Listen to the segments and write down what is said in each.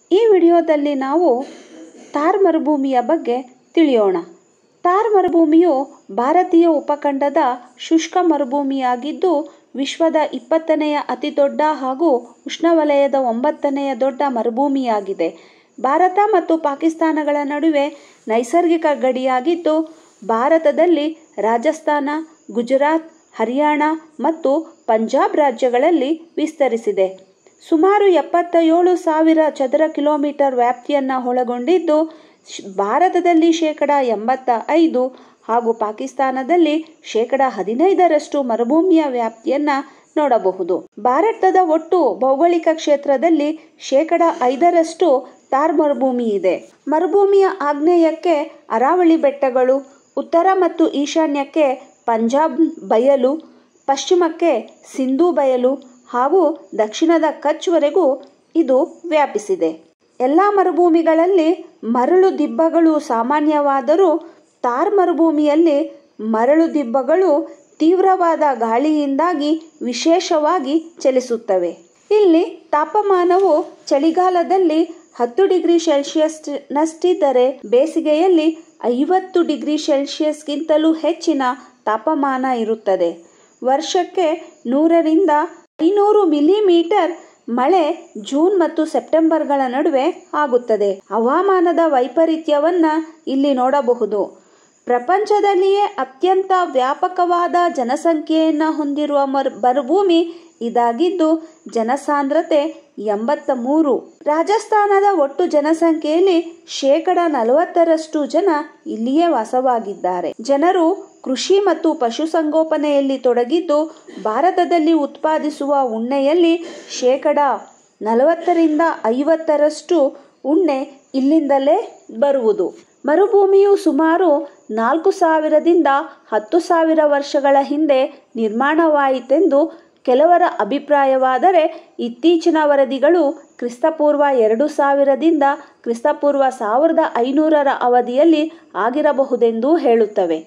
ಈ ವಿಡಿಯೋದಲ್ಲಿ ನಾವು ಥಾರ್ ಮರುಭೂಮಿಯ ಬಗ್ಗೆ ತಿಳಿಯೋಣ ಥಾರ್ ಮರುಭೂಮಿಯು ಭಾರತೀಯ ಉಪಖಂಡದ ಶುಷ್ಕ ಮರುಭೂಮಿಯಾಗಿದ್ದು ವಿಶ್ವದ ಇಪ್ಪತ್ತನೆಯ ಅತಿದೊಡ್ಡ ಹಾಗೂ ಉಷ್ಣವಲಯದ ಒಂಬತ್ತನೆಯ ದೊಡ್ಡ ಮರುಭೂಮಿಯಾಗಿದೆ ಭಾರತ ಮತ್ತು ಪಾಕಿಸ್ತಾನಗಳ ನಡುವೆ ನೈಸರ್ಗಿಕ ಗಡಿಯಾಗಿದ್ದು ಭಾರತದಲ್ಲಿ ರಾಜಸ್ಥಾನ ಗುಜರಾತ್ ಹರಿಯಾಣ ಮತ್ತು ಪಂಜಾಬ್ ರಾಜ್ಯಗಳಲ್ಲಿ ವಿಸ್ತರಿಸಿದೆ ಸುಮಾರು ಎಪ್ಪತ್ತ ಏಳು ಸಾವಿರ ಚದರ ಕಿಲೋಮೀಟರ್ ವ್ಯಾಪ್ತಿಯನ್ನು ಒಳಗೊಂಡಿದ್ದು ಭಾರತದಲ್ಲಿ ಶೇಕಡ ಎಂಬತ್ತ ಐದು ಹಾಗೂ ಪಾಕಿಸ್ತಾನದಲ್ಲಿ ಶೇಕಡ ಹದಿನೈದರಷ್ಟು ಮರುಭೂಮಿಯ ವ್ಯಾಪ್ತಿಯನ್ನು ನೋಡಬಹುದು ಭಾರತದ ಒಟ್ಟು ಭೌಗೋಳಿಕ ಕ್ಷೇತ್ರದಲ್ಲಿ ಶೇಕಡ ಐದರಷ್ಟು ಥಾರ್ ಮರುಭೂಮಿ ಇದೆ ಮರುಭೂಮಿಯ ಆಗ್ನೇಯಕ್ಕೆ ಅರಾವಳಿ ಬೆಟ್ಟಗಳು ಉತ್ತರ ಮತ್ತು ಈಶಾನ್ಯಕ್ಕೆ ಪಂಜಾಬ್ ಬಯಲು ಪಶ್ಚಿಮಕ್ಕೆ ಸಿಂಧೂ ಬಯಲು ಹಾಗೂ ದಕ್ಷಿಣದ ಕಚ್ವರೆಗೂ ಇದು ವ್ಯಾಪಿಸಿದೆ ಎಲ್ಲ ಮರುಭೂಮಿಗಳಲ್ಲಿ ಮರಳು ದಿಬ್ಬಗಳು ಸಾಮಾನ್ಯವಾದರೂ ಥಾರ್ ಮರುಭೂಮಿಯಲ್ಲಿ ಮರಳು ದಿಬ್ಬಗಳು ತೀವ್ರವಾದ ಗಾಳಿಯಿಂದಾಗಿ ವಿಶೇಷವಾಗಿ ಚಲಿಸುತ್ತವೆ ಇಲ್ಲಿ ತಾಪಮಾನವು ಚಳಿಗಾಲದಲ್ಲಿ ಹತ್ತು ಡಿಗ್ರಿ ಸೆಲ್ಸಿಯಸ್ನಷ್ಟಿದ್ದರೆ ಬೇಸಿಗೆಯಲ್ಲಿ ಐವತ್ತು ಡಿಗ್ರಿ ಸೆಲ್ಸಿಯಸ್ಗಿಂತಲೂ ಹೆಚ್ಚಿನ ತಾಪಮಾನ ಇರುತ್ತದೆ ವರ್ಷಕ್ಕೆ ನೂರರಿಂದ ಐನೂರು ಮಿಲಿಮೀಟರ್ ಮಳೆ ಜೂನ್ ಮತ್ತು ಸೆಪ್ಟೆಂಬರ್ಗಳ ನಡುವೆ ಆಗುತ್ತದೆ ಹವಾಮಾನದ ವೈಪರೀತ್ಯವನ್ನ ಇಲ್ಲಿ ನೋಡಬಹುದು ಪ್ರಪಂಚದಲ್ಲಿಯೇ ಅತ್ಯಂತ ವ್ಯಾಪಕವಾದ ಜನಸಂಖ್ಯೆಯನ್ನು ಹೊಂದಿರುವ ಮರು ಮರುಭೂಮಿ ಇದಾಗಿದ್ದು ಜನಸಾಂದ್ರತೆ ಎಂಬತ್ತ ಮೂರು ರಾಜಸ್ಥಾನದ ಒಟ್ಟು ಜನಸಂಖ್ಯೆಯಲ್ಲಿ ಶೇಕಡ ನಲವತ್ತರಷ್ಟು ಜನ ಇಲ್ಲಿಯೇ ವಾಸವಾಗಿದ್ದಾರೆ ಜನರು ಕೃಷಿ ಮತ್ತು ಪಶುಸಂಗೋಪನೆಯಲ್ಲಿ ತೊಡಗಿದ್ದು ಭಾರತದಲ್ಲಿ ಉತ್ಪಾದಿಸುವ ಉಣ್ಣೆಯಲ್ಲಿ ಶೇಕಡ ನಲವತ್ತರಿಂದ ಐವತ್ತರಷ್ಟು ಉಣ್ಣೆ ಇಲ್ಲಿಂದಲೇ ಬರುವುದು ಮರುಭೂಮಿಯು ಸುಮಾರು ನಾಲ್ಕು ಸಾವಿರದಿಂದ ಹತ್ತು ಸಾವಿರ ವರ್ಷಗಳ ಹಿಂದೆ ನಿರ್ಮಾಣವಾಯಿತೆಂದು ಕೆಲವರ ಅಭಿಪ್ರಾಯವಾದರೆ ಇತ್ತೀಚಿನ ವರದಿಗಳು ಕ್ರಿಸ್ತಪೂರ್ವ ಎರಡು ಸಾವಿರದಿಂದ ಕ್ರಿಸ್ತಪೂರ್ವ ಸಾವಿರದ ಐನೂರರ ಅವಧಿಯಲ್ಲಿ ಆಗಿರಬಹುದೆಂದು ಹೇಳುತ್ತವೆ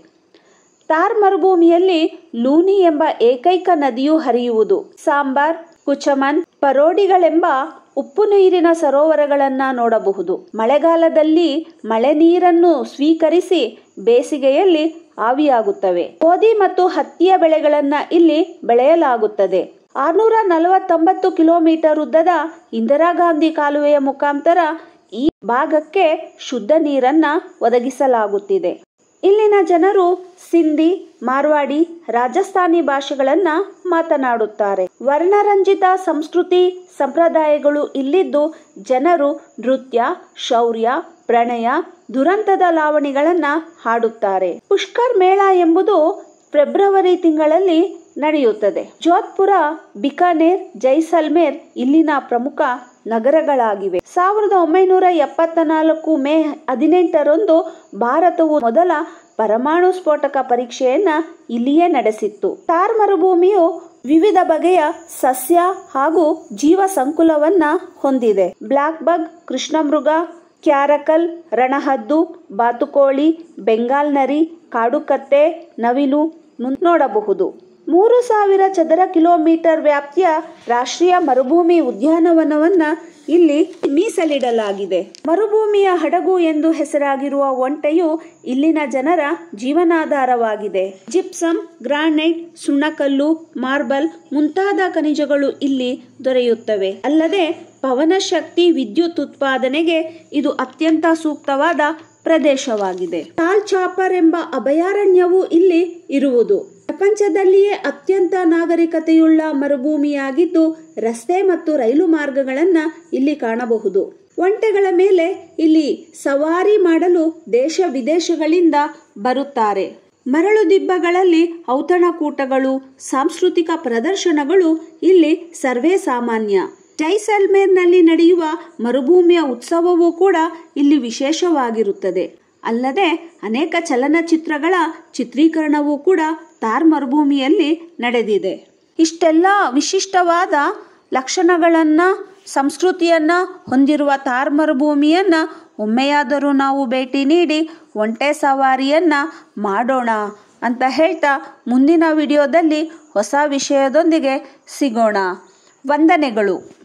ಥಾರ್ ಮರುಭೂಮಿಯಲ್ಲಿ ಲೂನಿ ಎಂಬ ಏಕೈಕ ನದಿಯು ಹರಿಯುವುದು ಸಾಂಬಾರ್ ಕುಚಮನ್ ಪರೋಡಿಗಳೆಂಬ ಉಪ್ಪು ನೀರಿನ ಸರೋವರಗಳನ್ನು ನೋಡಬಹುದು ಮಳೆಗಾಲದಲ್ಲಿ ಮಳೆ ನೀರನ್ನು ಸ್ವೀಕರಿಸಿ ಬೇಸಿಗೆಯಲ್ಲಿ ಆವಿಯಾಗುತ್ತವೆ ಗೋಧಿ ಮತ್ತು ಹತ್ತಿಯ ಬೆಳೆಗಳನ್ನ ಇಲ್ಲಿ ಬೆಳೆಯಲಾಗುತ್ತದೆ ಆರ್ನೂರ ನಲವತ್ತೊಂಬತ್ತು ಕಿಲೋಮೀಟರ್ ಉದ್ದದ ಇಂದಿರಾ ಗಾಂಧಿ ಕಾಲುವೆಯ ಮುಖಾಂತರ ಈ ಭಾಗಕ್ಕೆ ಶುದ್ಧ ನೀರನ್ನ ಒದಗಿಸಲಾಗುತ್ತಿದೆ ಇಲ್ಲಿನ ಜನರು ಸಿಂಧಿ ಮಾರ್ವಾಡಿ ರಾಜಸ್ಥಾನಿ ಭಾಷೆಗಳನ್ನ ಮಾತನಾಡುತ್ತಾರೆ ವರ್ಣರಂಜಿತ ಸಂಸ್ಕೃತಿ ಸಂಪ್ರದಾಯಗಳು ಇಲ್ಲಿದ್ದು ಜನರು ನೃತ್ಯ ಶೌರ್ಯ ಪ್ರಣಯ ದುರಂತದ ಲಾವಣಿಗಳನ್ನ ಹಾಡುತ್ತಾರೆ ಪುಷ್ಕರ್ ಮೇಳ ಎಂಬುದು ಫೆಬ್ರವರಿ ತಿಂಗಳಲ್ಲಿ ನಡೆಯುತ್ತದೆ ಜೋಧ್ಪುರ ಬಿಕಾನೇರ್ ಜೈಸಲ್ಮೇರ್ ಇಲ್ಲಿನ ಪ್ರಮುಖ ನಗರಗಳಾಗಿವೆ ಸಾವಿರದ ಒಂಬೈನೂರ ಎಪ್ಪತ್ತ ನಾಲ್ಕು ಮೇ ಹದಿನೆಂಟರಂದು ಭಾರತವು ಮೊದಲ ಪರಮಾಣು ಸ್ಫೋಟಕ ಪರೀಕ್ಷೆಯನ್ನ ಇಲ್ಲಿಯೇ ನಡೆಸಿತ್ತು ಥಾರ್ ಮರುಭೂಮಿಯು ವಿವಿಧ ಬಗೆಯ ಸಸ್ಯ ಹಾಗೂ ಜೀವ ಸಂಕುಲವನ್ನ ಹೊಂದಿದೆ ಬ್ಲಾಕ್ ಬಗ್ ಕೃಷ್ಣಮೃಗ ಕ್ಯಾರಕಲ್ ರಣಹದ್ದು ಬಾತುಕೋಳಿ ಬೆಂಗಾಲ್ ನರಿ ಕಾಡುಕತ್ತೆ ನವಿಲು ನೋಡಬಹುದು ಮೂರು ಸಾವಿರ ಚದರ ಕಿಲೋಮೀಟರ್ ವ್ಯಾಪ್ತಿಯ ರಾಷ್ಟ್ರೀಯ ಮರುಭೂಮಿ ಉದ್ಯಾನವನವನ್ನ ಇಲ್ಲಿ ಮೀಸಲಿಡಲಾಗಿದೆ ಮರುಭೂಮಿಯ ಹಡಗು ಎಂದು ಹೆಸರಾಗಿರುವ ಒಂಟೆಯು ಇಲ್ಲಿನ ಜನರ ಜೀವನಾಧಾರವಾಗಿದೆ ಜಿಪ್ಸಮ್ ಗ್ರಾನೈಟ್ ಸುಣ್ಣಕಲ್ಲು ಮಾರ್ಬಲ್ ಮುಂತಾದ ಖನಿಜಗಳು ಇಲ್ಲಿ ದೊರೆಯುತ್ತವೆ ಅಲ್ಲದೆ ಪವನಶಕ್ತಿ ವಿದ್ಯುತ್ ಉತ್ಪಾದನೆಗೆ ಇದು ಅತ್ಯಂತ ಸೂಕ್ತವಾದ ಪ್ರದೇಶವಾಗಿದೆ ಟಾಲ್ ಚಾಪರ್ ಎಂಬ ಅಭಯಾರಣ್ಯವು ಇಲ್ಲಿ ಇರುವುದು ಪ್ರಪಂಚದಲ್ಲಿಯೇ ಅತ್ಯಂತ ನಾಗರಿಕತೆಯುಳ್ಳ ಮರುಭೂಮಿಯಾಗಿದ್ದು ರಸ್ತೆ ಮತ್ತು ರೈಲು ಮಾರ್ಗಗಳನ್ನ ಇಲ್ಲಿ ಕಾಣಬಹುದು ಒಂಟೆಗಳ ಮೇಲೆ ಇಲ್ಲಿ ಸವಾರಿ ಮಾಡಲು ದೇಶ ವಿದೇಶಗಳಿಂದ ಬರುತ್ತಾರೆ ಮರಳು ದಿಬ್ಬಗಳಲ್ಲಿ ಔತಣಕೂಟಗಳು ಸಾಂಸ್ಕೃತಿಕ ಪ್ರದರ್ಶನಗಳು ಇಲ್ಲಿ ಸರ್ವೇ ಸಾಮಾನ್ಯ ಜೈಸಲ್ಮೇರ್ನಲ್ಲಿ ನಡೆಯುವ ಮರುಭೂಮಿಯ ಉತ್ಸವವೂ ಕೂಡ ಇಲ್ಲಿ ವಿಶೇಷವಾಗಿರುತ್ತದೆ ಅಲ್ಲದೆ ಅನೇಕ ಚಲನಚಿತ್ರಗಳ ಚಿತ್ರೀಕರಣವೂ ಕೂಡ ಥಾರ್ ಮರುಭೂಮಿಯಲ್ಲಿ ನಡೆದಿದೆ ಇಷ್ಟೆಲ್ಲ ವಿಶಿಷ್ಟವಾದ ಲಕ್ಷಣಗಳನ್ನು ಸಂಸ್ಕೃತಿಯನ್ನು ಹೊಂದಿರುವ ಥಾರ್ ಮರುಭೂಮಿಯನ್ನು ಒಮ್ಮೆಯಾದರೂ ನಾವು ಭೇಟಿ ನೀಡಿ ಒಂಟೆ ಸವಾರಿಯನ್ನು ಮಾಡೋಣ ಅಂತ ಹೇಳ್ತಾ ಮುಂದಿನ ವಿಡಿಯೋದಲ್ಲಿ ಹೊಸ ವಿಷಯದೊಂದಿಗೆ ಸಿಗೋಣ ವಂದನೆಗಳು